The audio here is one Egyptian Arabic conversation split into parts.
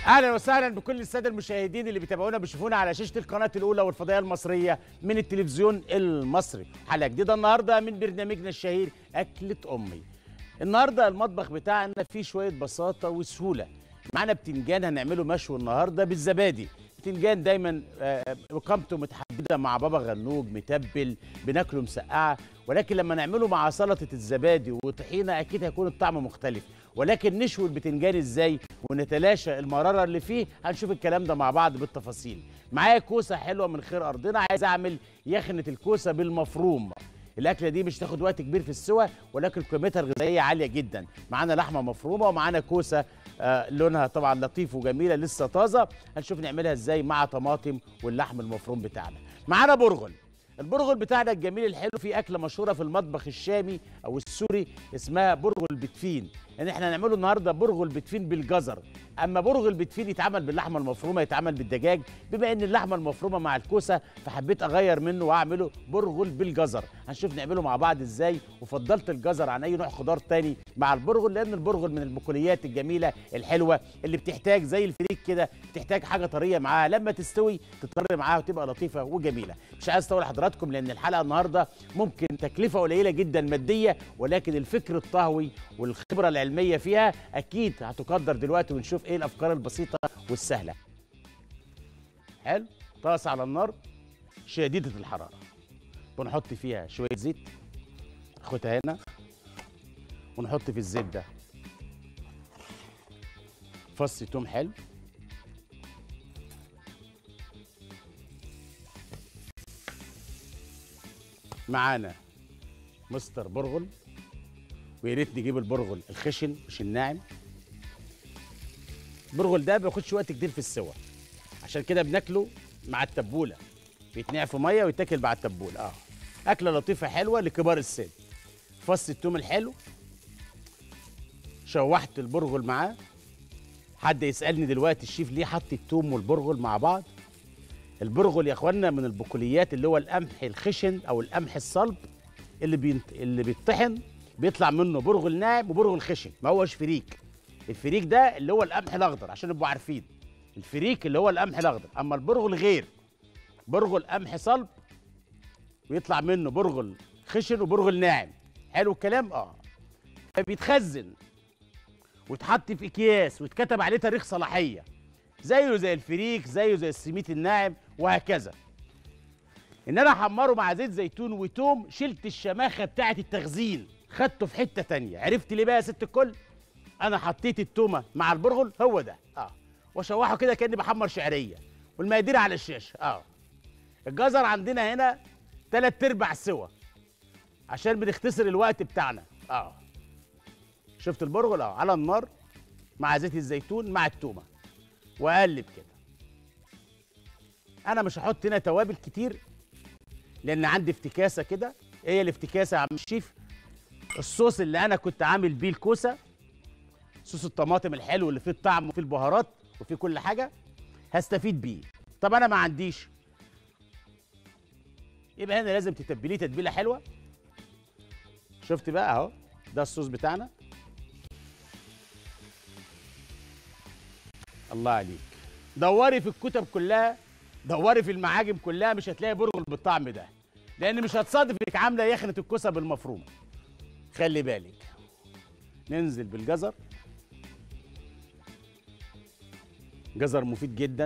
اهلا وسهلا بكل الساده المشاهدين اللي بيتابعونا بيشوفونا على شاشه القناه الاولى والفضائيه المصريه من التلفزيون المصري حلقه جديده النهارده من برنامجنا الشهير اكله امي النهارده المطبخ بتاعنا فيه شويه بساطه وسهوله معانا بتنجان هنعمله مشوي النهارده بالزبادي بتنجان دايما آه، قامته متحدده مع بابا غنوج متبل بناكله مسقعه ولكن لما نعمله مع سلطه الزبادي وطحينه اكيد هيكون الطعم مختلف ولكن نشوي البتنجان ازاي ونتلاشى المراره اللي فيه هنشوف الكلام ده مع بعض بالتفاصيل معايا كوسه حلوه من خير ارضنا عايز اعمل يخنه الكوسه بالمفروم الاكله دي مش تاخد وقت كبير في السوى ولكن قيمتها الغذائيه عاليه جدا معانا لحمه مفرومه ومعانا كوسه آه لونها طبعا لطيف وجميله لسه طازه هنشوف نعملها ازاي مع طماطم واللحم المفروم بتاعنا معانا برغل البرغل بتاعنا الجميل الحلو في اكله مشهوره في المطبخ الشامي او السوري اسمها برغل بتفين يعني احنا هنعمله النهارده برغل بتفين بالجزر اما برغل بتفين يتعمل باللحمه المفرومه يتعمل بالدجاج بما ان اللحمه المفرومه مع الكوسه فحبيت اغير منه واعمله برغل بالجزر هنشوف نعمله مع بعض ازاي وفضلت الجزر عن اي نوع خضار تاني مع البرغل لان البرغل من البقوليات الجميله الحلوه اللي بتحتاج زي الفريك كده بتحتاج حاجه طريه معاها لما تستوي تطر معاها وتبقى لطيفه وجميله مش عايز اطول حضراتكم لان الحلقه النهارده ممكن تكلفه قليله جدا ماديه ولكن الفكر الطهوي والخبره العلميه فيها اكيد هتقدر دلوقتي ونشوف ايه الافكار البسيطه والسهله حلو طاسه على النار شديده الحراره بنحط فيها شويه زيت ناخدها هنا ونحط في الزيت ده فص توم حلو معانا مستر برغل ويا ريت نجيب البرغل الخشن مش الناعم البرغل ده ما بياخدش وقت كتير في السوا عشان كده بناكله مع التبوله بيتنقع في ميه ويتاكل مع التبوله اه اكله لطيفه حلوه لكبار السن فص التوم الحلو شوحت البرغل معاه حد يسالني دلوقتي الشيف ليه حط التوم والبرغل مع بعض البرغل يا اخوانا من البقوليات اللي هو القمح الخشن او القمح الصلب اللي بينت... اللي بيطحن بيطلع منه برغل ناعم وبرغل خشن ما هوش فريك الفريك ده اللي هو القمح الاخضر عشان نبقوا عارفين الفريك اللي هو القمح الاخضر اما البرغل غير برغل قمح صلب ويطلع منه برغل خشن وبرغل ناعم حلو الكلام اه فبيتخزن ويتحط في اكياس ويتكتب عليه تاريخ صلاحيه زيه زي الفريك زيه زي السميت الناعم وهكذا ان انا احمره مع زيت زيتون وتوم شلت الشماخه بتاعه التخزين خدته في حته تانية عرفت ليه بقى يا ست الكل انا حطيت التومه مع البرغل هو ده اه واشوحه كده كاني بحمر شعريه والمقادير على الشاشه اه الجزر عندنا هنا تلات ارباع سوا عشان بنختصر الوقت بتاعنا اه شفت البرغل اه على النار مع زيت الزيتون مع التومه واقلب كده انا مش هحط هنا توابل كتير لان عندي افتكاسه كده ايه الافتكاسه يا عم الشيف الصوص اللي انا كنت عامل بيه الكوسه صوص الطماطم الحلو اللي فيه الطعم وفيه البهارات وفيه كل حاجه هستفيد بيه طب انا ما عنديش يبقى هنا لازم تتبليه تتبيله حلوه شفت بقى اهو ده الصوص بتاعنا الله عليك دوري في الكتب كلها دوري في المعاجم كلها مش هتلاقي برغل بالطعم ده لان مش هتصادف انك عامله يخنه الكوسه بالمفرومه خلي بالك ننزل بالجزر جزر مفيد جدا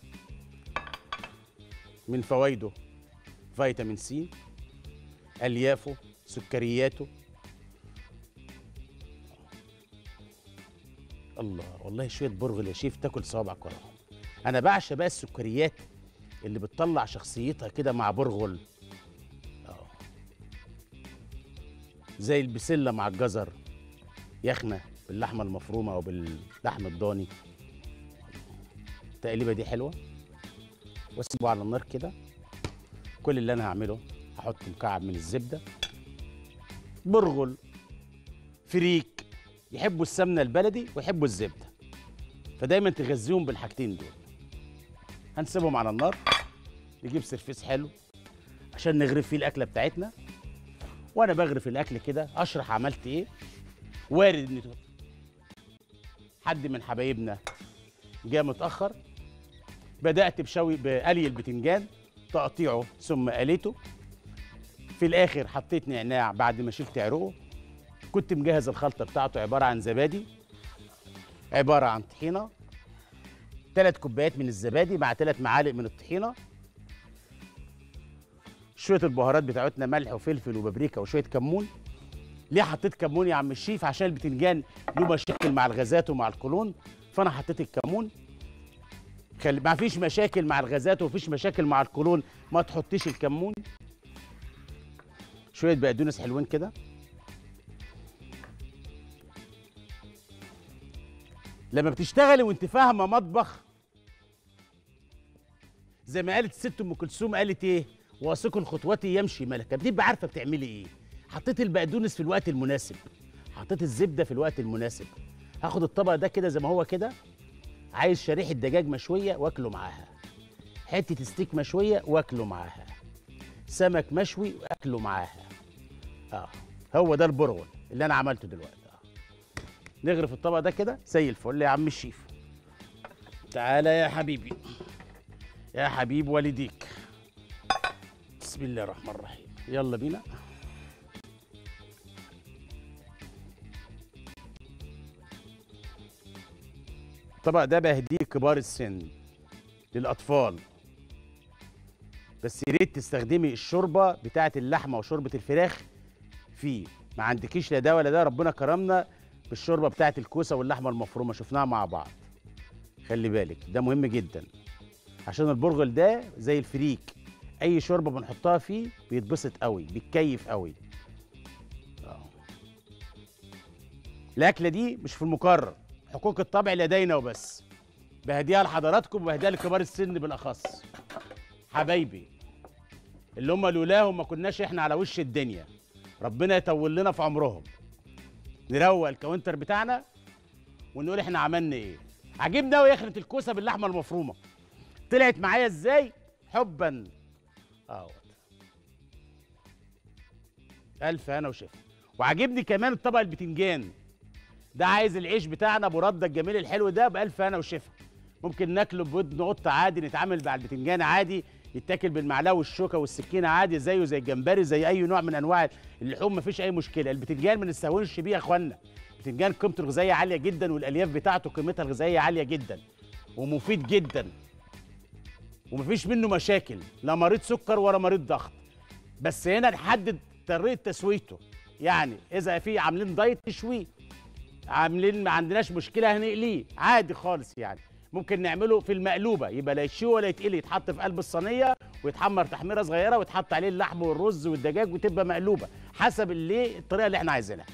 من فوائده فيتامين سي اليافه سكرياته الله والله شويه برغل يا شيف تاكل صوابعك وراهم انا بعشق بقى السكريات اللي بتطلع شخصيتها كده مع برغل اه زي البسله مع الجزر يخنه باللحمه المفرومه او باللحم الضاني التقليبه دي حلوه واسيبه على النار كده كل اللي انا هعمله هحط مكعب من الزبده برغل فريك يحبوا السمنه البلدي ويحبوا الزبده فدايما تغذيهم بالحاجتين دول هنسيبهم على النار نجيب سرفيس حلو عشان نغرف فيه الاكله بتاعتنا وانا بغرف الاكل كده اشرح عملت ايه وارد ان حد من حبايبنا جاء متاخر بدات بشوي بقلي البتنجان تقطيعه ثم قليته في الاخر حطيت نعناع بعد ما شلت عروقه كنت مجهز الخلطه بتاعته عباره عن زبادي عباره عن طحينه ثلاث كوبايات من الزبادي مع ثلاث معالق من الطحينه شويه البهارات بتاعتنا ملح وفلفل وبابريكا وشويه كمون ليه حطيت كمون يا عم الشيف عشان البتنجان له مشاكل مع الغازات ومع القولون فانا حطيت الكمون خلي ما فيش مشاكل مع الغازات ومفيش مشاكل مع القولون ما تحطيش الكمون شويه بقدونس حلوين كده لما بتشتغلي وانت فاهمه مطبخ زي ما قالت الست ام كلثوم قالت ايه واثق خطوتي يمشي ملكه بتبقى عارفه بتعملي ايه حطيت البقدونس في الوقت المناسب حطيت الزبده في الوقت المناسب هاخد الطبق ده كده زي ما هو كده عايز شريحه دجاج مشويه واكله معاها حته ستيك مشويه واكله معاها سمك مشوي واكله معاها اه هو ده البرغل اللي انا عملته دلوقتي اه نغرف الطبق ده كده زي الفل يا عم الشيف تعالى يا حبيبي يا حبيب والديك بسم الله الرحمن الرحيم يلا بينا الطبق ده بهديه كبار السن للاطفال بس يا ريت تستخدمي الشوربه بتاعه اللحمه وشوربه الفراخ فيه ما عندكيش لا ده ولا ده ربنا كرمنا بالشوربه بتاعه الكوسه واللحمه المفرومه شفناها مع بعض خلي بالك ده مهم جدا عشان البرغل ده زي الفريك اي شوربه بنحطها فيه بيتبسط قوي بيتكيف قوي آه. الاكله دي مش في المكرر حقوق الطبع لدينا وبس بهديها لحضراتكم وبهديها لكبار السن بالاخص حبايبي اللي هم لولاهم ما كناش احنا على وش الدنيا ربنا يطول لنا في عمرهم نروق الكاونتر بتاعنا ونقول احنا عملنا ايه عجبني قوي يخرة الكوسه باللحمه المفرومه طلعت معايا ازاي حبا اهوت الف انا وشفا وعجبني كمان الطبق البتنجان ده عايز العيش بتاعنا ابو رده الجميل الحلو ده بألف انا وشفا ممكن ناكله بودن قطه عادي نتعامل مع البتنجان عادي يتاكل بالمعلقه والشوكه والسكينه عادي زيه زي الجمبري زي اي نوع من انواع اللحوم مفيش اي مشكله البتنجان ما نستهونش بيه يا اخوانا البتنجان قيمته الغذائيه عاليه جدا والالياف بتاعته قيمتها الغذائيه عاليه جدا ومفيد جدا ومفيش منه مشاكل لا مريض سكر ولا مريض ضغط بس هنا نحدد طريقه تسويته يعني اذا في عاملين دايت تشويه عاملين ما عندناش مشكله هنقليه عادي خالص يعني ممكن نعمله في المقلوبه يبقى لا يشوي ولا يتقلي يتحط في قلب الصينيه ويتحمر تحميره صغيره ويتحط عليه اللحم والرز والدجاج وتبقى مقلوبه حسب اللي الطريقه اللي احنا عايزينها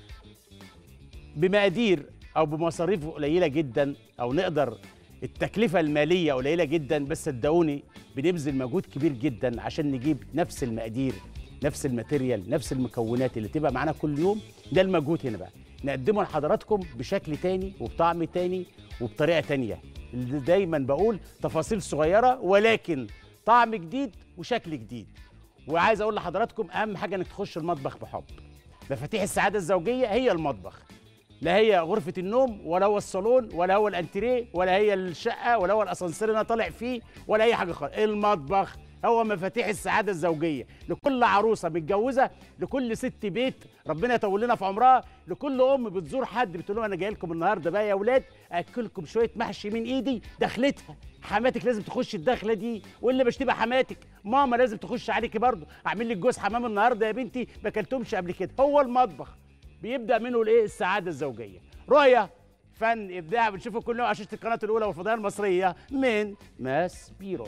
بمقادير او بمصاريف قليله جدا او نقدر التكلفه الماليه قليله جدا بس صدقوني بنبذل مجهود كبير جدا عشان نجيب نفس المقادير نفس الماتيريال نفس المكونات اللي تبقى معانا كل يوم ده المجهود هنا بقى نقدمه لحضراتكم بشكل تاني وبطعم تاني وبطريقه تانيه اللي دايما بقول تفاصيل صغيره ولكن طعم جديد وشكل جديد وعايز اقول لحضراتكم اهم حاجه انك تخش المطبخ بحب مفاتيح السعاده الزوجيه هي المطبخ لا هي غرفة النوم ولا هو الصالون ولا هو الانتريه ولا هي الشقة ولا هو الاسانسير اللي انا طالع فيه ولا اي حاجة خالص المطبخ هو مفاتيح السعادة الزوجية لكل عروسة متجوزة لكل ست بيت ربنا يطول لنا في عمرها لكل أم بتزور حد بتقول لهم أنا جاي لكم النهاردة بقى يا أولاد أكلكم شوية محشي من إيدي دخلتها حماتك لازم تخش الدخلة دي واللي مش تبقى حماتك ماما لازم تخش عليكي برضه أعمل لك جوز حمام النهاردة يا بنتي ما أكلتهمش قبل كده هو المطبخ بيبدأ منه الإيه السعادة الزوجية رؤية فن إبداع بنشوفه كل يوم على شاشة القناة الأولى والفضائية المصرية من ماس بيرو